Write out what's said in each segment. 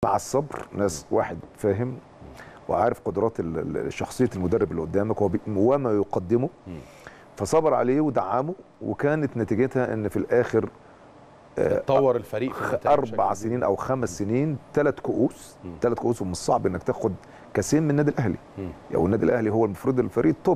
مع الصبر ناس واحد فاهم وعارف قدرات ال- ال- شخصيه المدرب اللي قدامك وبي- وما يقدمه فصبر عليه ودعمه وكانت نتيجتها ان في الاخر طور الفريق في النتائج بشكل اربع كبير. سنين او خمس سنين ثلاث كؤوس مم. ثلاث كؤوس ومن الصعب انك تاخد كاسين من النادي الاهلي مم. يعني النادي الاهلي هو المفروض الفريق التوب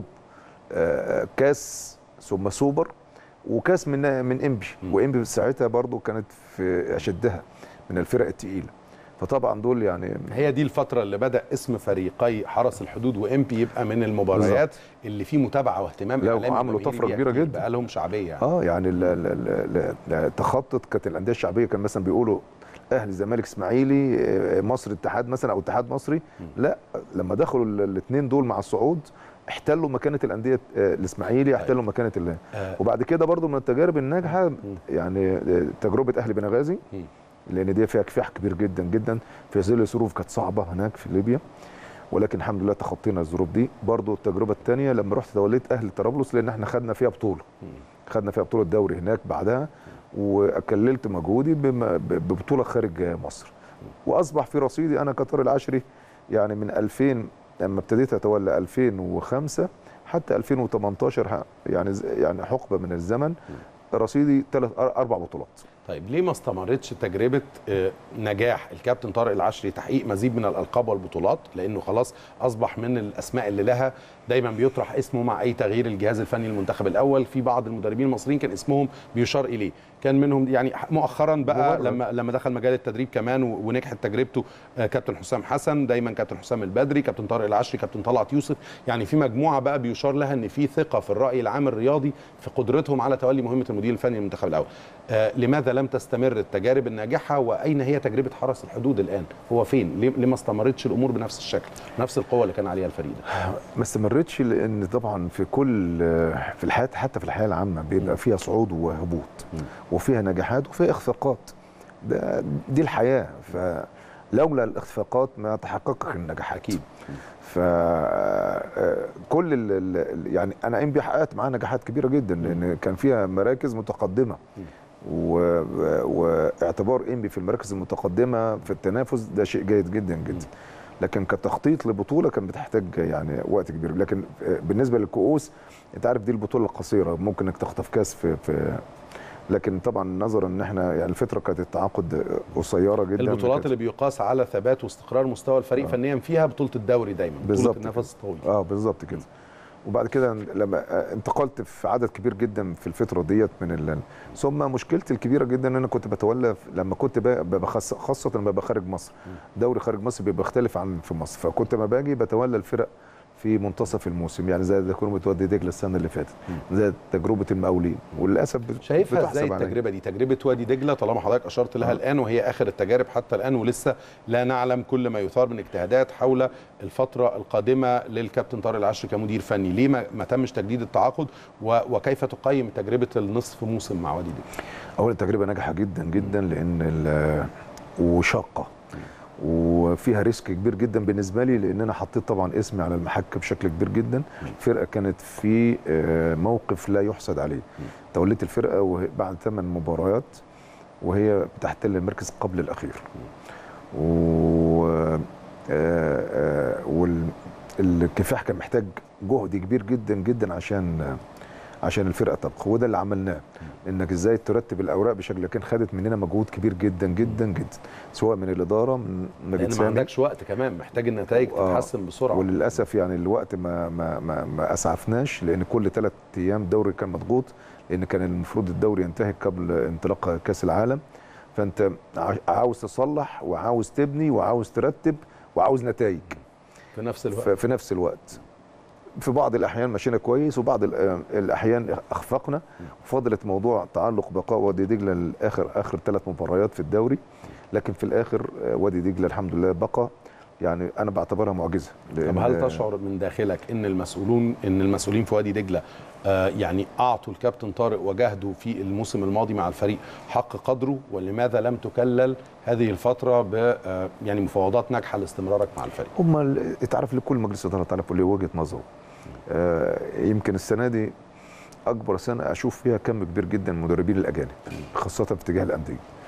آه، كاس ثم سوبر وكاس من من انبي مم. وانبي ساعتها برضو كانت في اشدها من الفرق الثقيله فطبعا دول يعني هي دي الفترة اللي بدأ اسم فريقي حرس الحدود وإمبي يبقى من المباريات اللي فيه متابعة واهتمام لا، إعلامي وعملوا وجماهيري طفرة بيها كبيرة كتير، جدا. بقى لهم شعبية يعني. اه يعني ال- ال- ال- ال- ال- تخطط كانت الانديه الشعبيه كان مثلا بيقولوا اهلي زمالك اسماعيلي آه، مصر اتحاد مثلا او اتحاد مصري لا لما دخلوا الاثنين دول مع الصعود احتلوا مكانه الانديه آه، الاسماعيلي احتلوا مكانه ال- آه. وبعد كده برضو من التجارب الناجحه يعني آه، تجربه اهلي بنغازي مم. لان دي فيها كفاح كبير جدا جدا في ظل ظروف كانت صعبه هناك في ليبيا ولكن الحمد لله تخطينا الظروف دي برضو التجربه الثانيه لما رحت توليت اهلي طرابلس لان احنا خدنا فيها بطوله خدنا فيها بطوله دوري هناك بعدها وكللت مجهودي بم- ب- ببطوله خارج مصر واصبح في رصيدي انا كطارق العشري يعني من 2000 لما ابتديت اتولى 2005 حتى 2018 ح- يعني ز- يعني حقبه من الزمن رصيدي ثلاث اربع بطولات طيب ليه ما استمرتش تجربة آه، نجاح الكابتن طارق العشري تحقيق مزيد من الألقاب والبطولات لأنه خلاص أصبح من الأسماء اللي لها دايما بيطرح اسمه مع أي تغيير الجهاز الفني للمنتخب الأول في بعض المدربين المصريين كان اسمهم بيشار إليه كان منهم يعني مؤخرا بقى مبرر. لما لما دخل مجال التدريب كمان و- ونجحت تجربته آه، كابتن حسام حسن دايما كابتن حسام البدري كابتن طارق العشري كابتن طلعت يوسف يعني في مجموعة بقى بيشار لها ان في ثقة في الرأي العام الرياضي في قدرتهم على تولي مهمة المدير الفني للمنتخب الأول آه، لماذا لم تستمر التجارب الناجحه واين هي تجربه حرس الحدود الان هو فين ليه ليه ما استمرتش الامور بنفس الشكل نفس القوه اللي كان عليها الفريق ده ما استمرتش لان طبعا في كل في الحياه حتى في الحياه العامه بيبقى فيها صعود وهبوط وفيها نجاحات وفيها اخفاقات ده دي الحياه فلولا الاخفاقات ما تحققش النجاحات اكيد ف آه، كل ال ال يعني انا انبي حققت معاها نجاحات كبيره جدا لان كان فيها مراكز متقدمه و- واعتبار انبي في المراكز المتقدمه في التنافس ده شيء جيد جدا جدا لكن كتخطيط لبطوله كان بتحتاج يعني وقت كبير لكن بالنسبه للكؤوس انت عارف دي البطوله القصيره ممكن انك تخطف كاس في في لكن طبعا نظرا ان احنا يعني الفتره كانت التعاقد قصيره جدا البطولات اللي بيقاس على ثبات واستقرار مستوى الفريق فنيا فيها بطوله الدوري دايما بالظبط بطوله النفس الطويل اه بالظبط كده وبعد كده لما آه، انتقلت في عدد كبير جدا في الفتره ديت من ال... ثم مشكلتي الكبيره جدا ان انا كنت بتولى في- لما كنت ب- ببقى خاص- خاصه لما ببقى خارج مصر دوري خارج مصر بيبقى بيختلف عن في مصر فكنت لما باجي بتولى الفرق في منتصف الموسم يعني زي تجربه وادي دجله السنه اللي فاتت زي تجربه المقاولين وللاسف بت- شايفها بتحسب ازاي عليا. التجربه دي تجربه وادي دجله طالما حضرتك اشرت لها آه. الان وهي اخر التجارب حتى الان ولسه لا نعلم كل ما يثار من اجتهادات حول الفتره القادمه للكابتن طارق العشري كمدير فني ليه ما, ما تمش تجديد التعاقد و... وكيف تقيم تجربه النصف موسم مع وادي دجله اولا التجربه ناجحه جدا جدا لان ال- وشاقه وفيها ريسك كبير جدا بالنسبه لي لان انا حطيت طبعا اسمي على المحك بشكل كبير جدا الفرقه كانت في آه، موقف لا يحسد عليه توليت الفرقه وهي- بعد ثمان مباريات وهي بتحتل المركز قبل الاخير و آه، آه، والكفاح كان محتاج جهد كبير جدا جدا عشان عشان الفرقه تبقى وده اللي عملناه انك ازاي ترتب الاوراق بشكل لكن خدت مننا مجهود كبير جدا جدا جدا سواء من الاداره من نجد لان ما سامي عندكش وقت كمان محتاج النتائج آه. تتحسن بسرعه وللاسف يعني الوقت ما ما ما, ما اسعفناش لان كل ثلاث ايام الدوري كان مضغوط لان كان المفروض الدوري ينتهي قبل انطلاق كاس العالم فانت ع- عاوز تصلح وعاوز تبني وعاوز ترتب وعاوز نتائج في نفس الوقت ف- في نفس الوقت في بعض الاحيان مشينا كويس وبعض ال- الاحيان اخفقنا فضلت موضوع تعلق بقاء وادي دجله لاخر اخر ثلاث مباريات في الدوري لكن في الاخر آه، وادي دجله الحمد لله بقى يعني انا بعتبرها معجزه طب هل تشعر من داخلك ان المسؤولون ان المسؤولين في وادي دجله آه يعني اعطوا الكابتن طارق وجهده في الموسم الماضي مع الفريق حق قدره ولماذا لم تكلل هذه الفتره ب آه يعني مفاوضات ناجحه لاستمرارك مع الفريق؟ هم ال- تعرف لكل مجلس اداره تعرف له وجهه نظره آه، يمكن السنه دي اكبر سنه اشوف فيها كم كبير جدا من المدربين الاجانب خاصه في اتجاه الانديه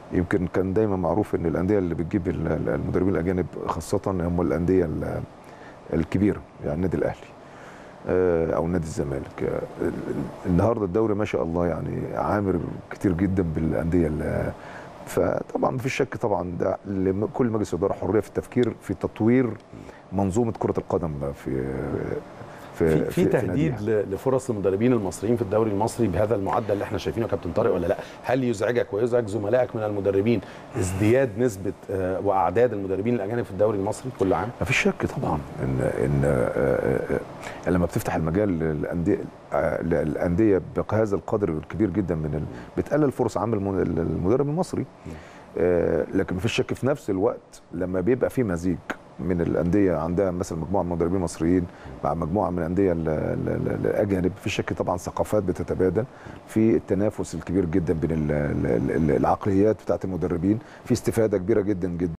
يمكن كان دايما معروف ان الانديه اللي بتجيب ال- ال- المدربين الاجانب خاصه هم الانديه ال- الكبيره يعني النادي الاهلي آه، او نادي الزمالك آه، ال- ال- النهارده الدوري ما شاء الله يعني عامر كتير جدا بالانديه ال- فطبعا مفيش شك طبعا ده لم- كل مجلس اداره حريه في التفكير في تطوير منظومه كره القدم في في في تهديد ناديها. ل- لفرص المدربين المصريين في الدوري المصري بهذا المعدل اللي احنا شايفينه يا كابتن طارق ولا لا؟ هل يزعجك ويزعج زملائك من المدربين ازدياد نسبه آه، واعداد المدربين الاجانب في الدوري المصري كل عام؟ ما فيش شك طبعا ان ان آه، آه، لما بتفتح المجال للانديه آه، للانديه بهذا القدر الكبير جدا من ال... بتقلل فرص عمل المن- المدرب المصري آه، لكن ما فيش شك في نفس الوقت لما بيبقى في مزيج من الانديه عندها مثلا مجموعه من المدربين المصريين مع مجموعه من الانديه ال- ال- ال- الاجانب في شك طبعا ثقافات بتتبادل في التنافس الكبير جدا بين ال- ال- ال- العقليات بتاعت المدربين في استفاده كبيره جدا جدا